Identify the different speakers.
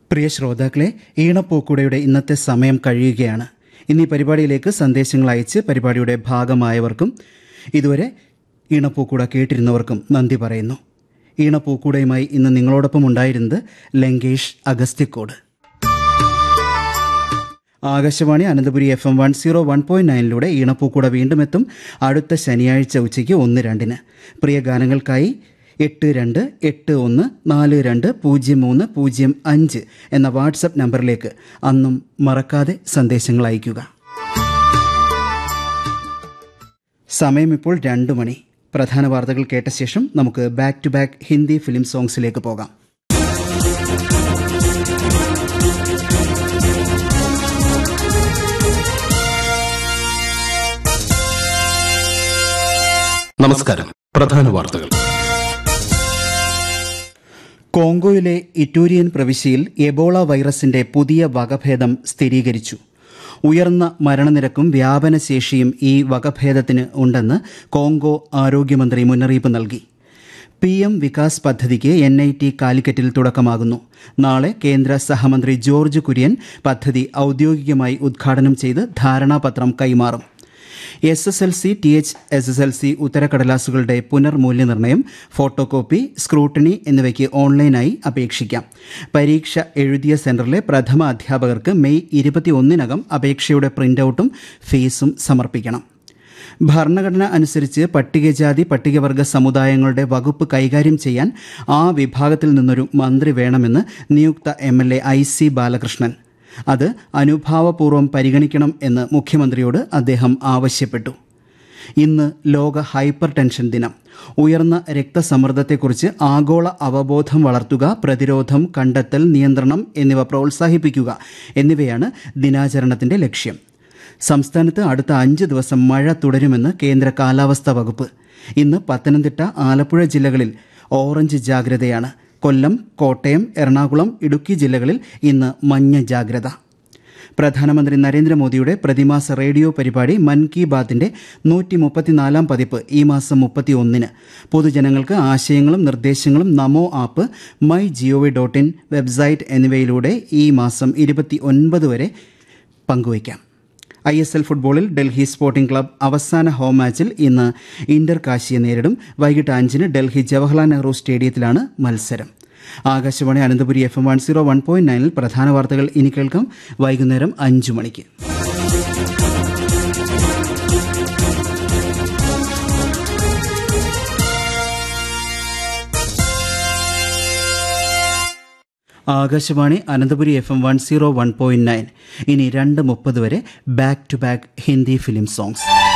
Speaker 1: പ്രിയ ശ്രോതാക്കളെ ഈണപ്പൂക്കുടയുടെ ഇന്നത്തെ സമയം കഴിയുകയാണ് ഇന്ന് ഈ പരിപാടിയിലേക്ക് സന്ദേശങ്ങൾ അയച്ച് പരിപാടിയുടെ ഭാഗമായവർക്കും ഇതുവരെ ഈണപ്പൂക്കുട കേട്ടിരുന്നവർക്കും നന്ദി പറയുന്നു ഈണപ്പൂക്കുടയുമായി ഇന്ന് നിങ്ങളോടൊപ്പം ഉണ്ടായിരുന്നത് Lankesh Agasthyakode Akashvani Ananthapuri F M one zero one point നയനിലൂടെ ഈണപ്പൂക്കൂട വീണ്ടും എത്തും അടുത്ത ശനിയാഴ്ച ഉച്ചയ്ക്ക് ഒന്ന് രണ്ടിന് പ്രിയ ഗാനങ്ങൾക്കായി എട്ട് രണ്ട് എട്ട് ഒന്ന് നാല് രണ്ട് പൂജ്യം മൂന്ന് പൂജ്യം അഞ്ച് എന്ന വാട്സപ്പ് നമ്പറിലേക്ക് അന്നും മറക്കാതെ സന്ദേശങ്ങൾ അയയ്ക്കുക സമയം ഇപ്പോൾ രണ്ടു മണി പ്രധാന വാർത്തകൾ കേട്ട ശേഷം നമുക്ക് back to back Hindi film സോങ്സിലേക്ക് പോകാം
Speaker 2: നമസ്കാരം പ്രധാന വാർത്തകൾ
Speaker 1: കോങ്കോയിലെ ഇറ്റൂരിയൻ പ്രവിശ്യയിൽ എബോള വൈറസിന്റെ പുതിയ വകഭേദം സ്ഥിരീകരിച്ചു ഉയർന്ന മരണനിരക്കും വ്യാപനശേഷിയും ഈ വകഭേദത്തിന് ഉണ്ടെന്ന് കോങ്കോ ആരോഗ്യമന്ത്രി മുന്നറിയിപ്പ് നൽകി പി എം വികാസ് പദ്ധതിക്ക് എൻ ഐ ടി കാലിക്കറ്റിൽ തുടക്കമാകുന്നു നാളെ കേന്ദ്ര സഹമന്ത്രി ജോർജ് കുര്യൻ പദ്ധതി ഔദ്യോഗികമായി ഉദ്ഘാടനം ചെയ്ത് ധാരണാപത്രം കൈമാറും S S L C T H S S L C ഉത്തരക്കടലാസുകളുടെ പുനർമൂല്യനിർണ്ണയം ഫോട്ടോ കോപ്പി സ്ക്രൂട്ടണി എന്നിവയ്ക്ക് ഓൺലൈനായി അപേക്ഷിക്കാം പരീക്ഷ എഴുതിയ സെന്ററിലെ പ്രഥമ അധ്യാപകർക്ക് മെയ് ഇരുപത്തിയൊന്നിനകം അപേക്ഷയുടെ പ്രിന്റൌട്ടും ഫീസും സമർപ്പിക്കണം ഭരണഘടന അനുസരിച്ച് പട്ടികജാതി പട്ടികവർഗ സമുദായങ്ങളുടെ വകുപ്പ് കൈകാര്യം ചെയ്യാൻ ആ വിഭാഗത്തിൽ നിന്നൊരു മന്ത്രി വേണമെന്ന് നിയുക്ത M L A I C Balakrishnan അത് അനുഭാവപൂർവ്വം പരിഗണിക്കണം എന്ന് മുഖ്യമന്ത്രിയോട് അദ്ദേഹം ആവശ്യപ്പെട്ടു ഇന്ന് ലോക ഹൈപ്പർ ടെൻഷൻ ദിനം ഉയർന്ന രക്തസമ്മർദ്ദത്തെക്കുറിച്ച് ആഗോള അവബോധം വളർത്തുക പ്രതിരോധം കണ്ടെത്തൽ നിയന്ത്രണം എന്നിവ പ്രോത്സാഹിപ്പിക്കുക എന്നിവയാണ് ദിനാചരണത്തിന്റെ ലക്ഷ്യം സംസ്ഥാനത്ത് അടുത്ത അഞ്ച് ദിവസം മഴ തുടരുമെന്ന് കേന്ദ്ര കാലാവസ്ഥാ വകുപ്പ് ഇന്ന് പത്തനംതിട്ട ആലപ്പുഴ ജില്ലകളിൽ ഓറഞ്ച് ജാഗ്രതയാണ് കൊല്ലം കോട്ടയം എറണാകുളം ഇടുക്കി ജില്ലകളിൽ ഇന്ന് മഞ്ഞ ജാഗ്രത പ്രധാനമന്ത്രി നരേന്ദ്രമോദിയുടെ പ്രതിമാസ റേഡിയോ പരിപാടി മൻ കി ബാത്തിന്റെ നൂറ്റി മുപ്പത്തിനാലാം പതിപ്പ് ഈ മാസം മുപ്പത്തി ഒന്നിന് പൊതുജനങ്ങൾക്ക് ആശയങ്ങളും നിർദ്ദേശങ്ങളും Namo app my G O V dot in website എന്നിവയിലൂടെ ഈ മാസം ഇരുപത്തി ഒൻപത് വരെ പങ്കുവയ്ക്കാം ഐ എസ് എൽ ഫുട്ബോളിൽ ഡൽഹി സ്പോർട്ടിംഗ് ക്ലബ് അവസാന ഹോം മാച്ചിൽ ഇന്ന് ഇന്റർ കാശിയെ നേരിടും വൈകിട്ട് അഞ്ചിന് ഡൽഹി ജവഹർലാൽ നെഹ്റു സ്റ്റേഡിയത്തിലാണ് മത്സരം Akashvani Ananthapuri F M one zero one point നയനിൽ പ്രധാന വാർത്തകൾ ഇനി കേൾക്കാം വൈകുന്നേരം അഞ്ചു മണിക്ക് Akashvani Ananthapuri F M one zero one point nine ഇനി രണ്ട് മുപ്പത് വരെ back to back Hindi film songs